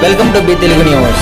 Welcome to B Telugu news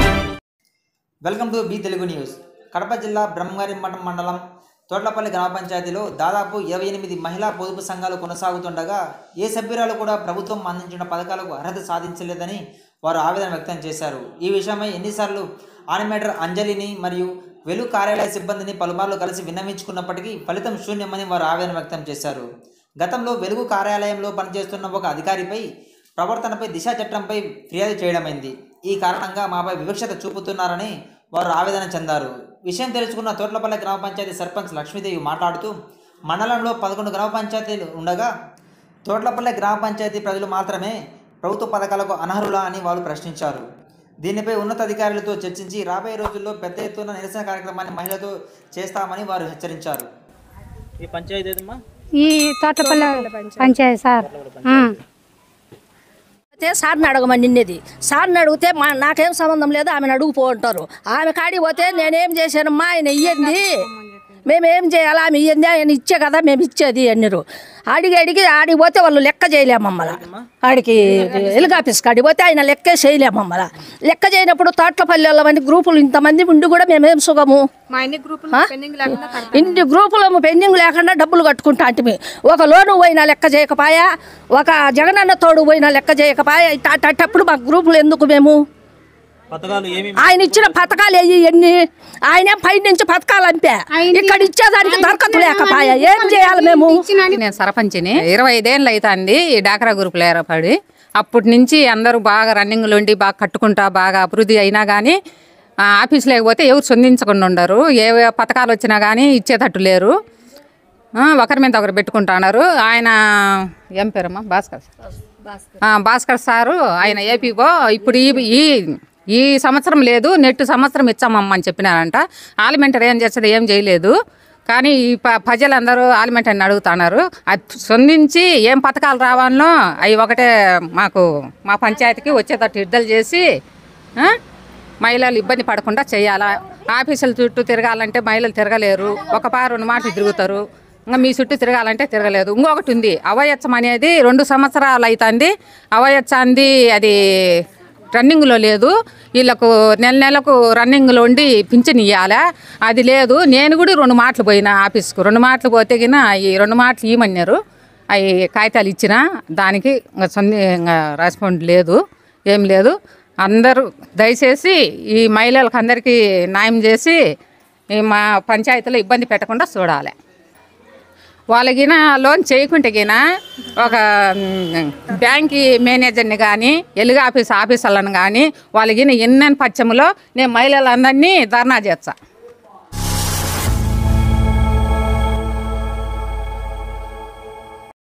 welcome to B Telugu news Kadapa జిల్లా బ్రహ్మగారిమఠం మండలం తోట్లపల్లి గ్రామ పంచాయతీలో దాదాపు ఇరవై ఎనిమిది మహిళా పొదుపు సంఘాలు కొనసాగుతుండగా ఏ సభ్యురాలు కూడా ప్రభుత్వం అందించిన పథకాలకు అర్హత సాధించలేదని వారు ఆవేదన వ్యక్తం చేశారు ఈ విషయమై ఎన్నిసార్లు ఆనిమేటర్ అంజలిని మరియు వెలు కార్యాలయ సిబ్బందిని పలుమార్లు కలిసి విన్నవించుకున్నప్పటికీ ఫలితం శూన్యమని వారు ఆవేదన వ్యక్తం చేశారు గతంలో వెలుగు కార్యాలయంలో పనిచేస్తున్న ఒక అధికారిపై ప్రవర్తనపై దిశ చట్టంపై ఫిర్యాదు చేయడమైంది ఈ కారణంగా మాపై వివక్షత చూపుతున్నారని వారు ఆవేదన చెందారు విషయం తెలుసుకున్న తోట్లపల్లి గ్రామ పంచాయతీ సర్పంచ్ లక్ష్మీదేవి మాట్లాడుతూ మండలంలో పదకొండు గ్రామ పంచాయతీలు ఉండగా తోట్లపల్లి గ్రామ పంచాయతీ ప్రజలు మాత్రమే ప్రభుత్వ పథకాలకు అనర్హులా అని వాళ్ళు ప్రశ్నించారు దీనిపై ఉన్నతాధికారులతో చర్చించి రాబోయే రోజుల్లో పెద్ద ఎత్తున నిరసన కార్యక్రమాన్ని మహిళతో చేస్తామని వారు హెచ్చరించారు ఈ పంచాయతీ ఏదమ్మా ఈ తోటపల్లి పంచాయతీ సార్ ఆ. అయితే సార్ని అడగమని నిన్నది సార్ని అడిగితే మా నాకేం సంబంధం లేదు ఆమెను అడుగుపో అంటారు ఆమె కాడికి పోతే నేనేం చేశానమ్మా ఆయన ఇయ్యండి మేమేం చేయాలా ఆమె ఇయ్యండి ఆయన ఇచ్చే కదా మేము ఇచ్చేది అన్నారు అడిగి అడిగి ఆడికి పోతే వాళ్ళు లెక్క చేయలేము మమ్మల్ని ఆడికి ఎలుగు ఆఫీస్కి ఆడికి పోతే ఆయన లెక్కే చేయలేము మమ్మల్ని లెక్క చేయనప్పుడు తోటలపల్లి వాళ్ళమని గ్రూపులు ఇంతమంది ఉండి కూడా మేమేం సుఖము ఆ? ఇన్ని గ్రూపులు పెండింగ్ లేకుండా డబ్బులు కట్టుకుంటా అంటే ఒక లోను పోయినా లెక్క చేయకపాయా ఒక జగనన్న తోడు పోయినా లెక్క చేయకపాయా ఇట్ట- అట్ట- అట్టప్పుడు మా గ్రూపులు ఎందుకు మేము పథకాలు ఏమి ఆయన ఇచ్చిన పథకాలు ఎయ్యి ఎన్ని ఆయన పై నుంచి పథకాలు అంతే ఇక్కడ ఇచ్చేదానికి దరఖతు లేకపాయా ఏం చేయాలి మేము నేను సర్పంచిని ఇరవై ఐదేళ్ళు అవుతుంది ఈ డాక్రా గ్రూపులో ఏర్పడి అప్పటి నుంచి అందరూ బాగా రన్నింగ్లో ఉండి బాగా కట్టుకుంటా బాగా అభివృద్ధి అయినా కానీ ఆఫీస్ లేకపోతే ఎవరు స్పందించకుండా ఉండరు ఏ పథకాలు వచ్చినా కానీ ఇచ్చేటట్టు లేరు ఆ, ఒకరి మీద ఒకరు పెట్టుకుంటున్నారు ఆయన ఏం పేరమ్మా భాస్కర్ ఆ, భాస్కర్ సారు ఆయన ఏపీఓ ఇప్పుడు ఈ ఈ ఈ సంవత్సరం లేదు నెట్ సంవత్సరం ఇచ్చామమ్మా అని చెప్పినారంట ఆలిమెంటరీ ఏం చేస్తుంది ఏం చేయలేదు కానీ ఈ ప ప్రజలందరూ ఆలిమెంటరీని అడుగుతున్నారు అది స్పందించి ఏం పథకాలు రావాలనో అవి ఒకటే మాకు మా పంచాయతీకి వచ్చేటట్టు విడుదల చేసి ఆ, మహిళలు ఇబ్బంది పడకుండా చేయాలా ఆఫీసుల చుట్టూ తిరగాలంటే మహిళలు తిరగలేరు ఒక పార రెండు మాటలు తిరుగుతారు ఇంకా మీ చుట్టూ తిరగాలంటే తిరగలేదు ఇంకొకటి ఉంది అవయచ్చం అనేది రెండు సంవత్సరాలు అవుతుంది అవయచ్చాంది అది రన్నింగ్లో లేదు వీళ్ళకు నెల నెలకు రన్నింగ్లో ఉండి పింఛన్ ఇవ్వాలా అది లేదు నేను కూడా రెండు మాటలు పోయినా ఆఫీస్కు రెండు మాటలు పోతే గిన ఈ రెండు మాటలు ఇవ్వమన్నారు అవి కాగితాలు ఇచ్చిన దానికి ఇంకా సొంత ఇంకా రెస్పాండ్ లేదు ఏం లేదు అందరూ దయచేసి ఈ మహిళలకు అందరికీ న్యాయం చేసి ఈ మా పంచాయతీలో ఇబ్బంది పెట్టకుండా చూడాలి వాళ్ళకిన లోన్ చేయకుంటే గిన ఒక మ్, బ్యాంక్ మేనేజర్ని కానీ ఎలుగు ఆఫీస్ ఆఫీసర్లను కానీ వాళ్ళకి ఎన్నెన్ పచ్చములో నేను మహిళలందరినీ ధర్నా చేస్తా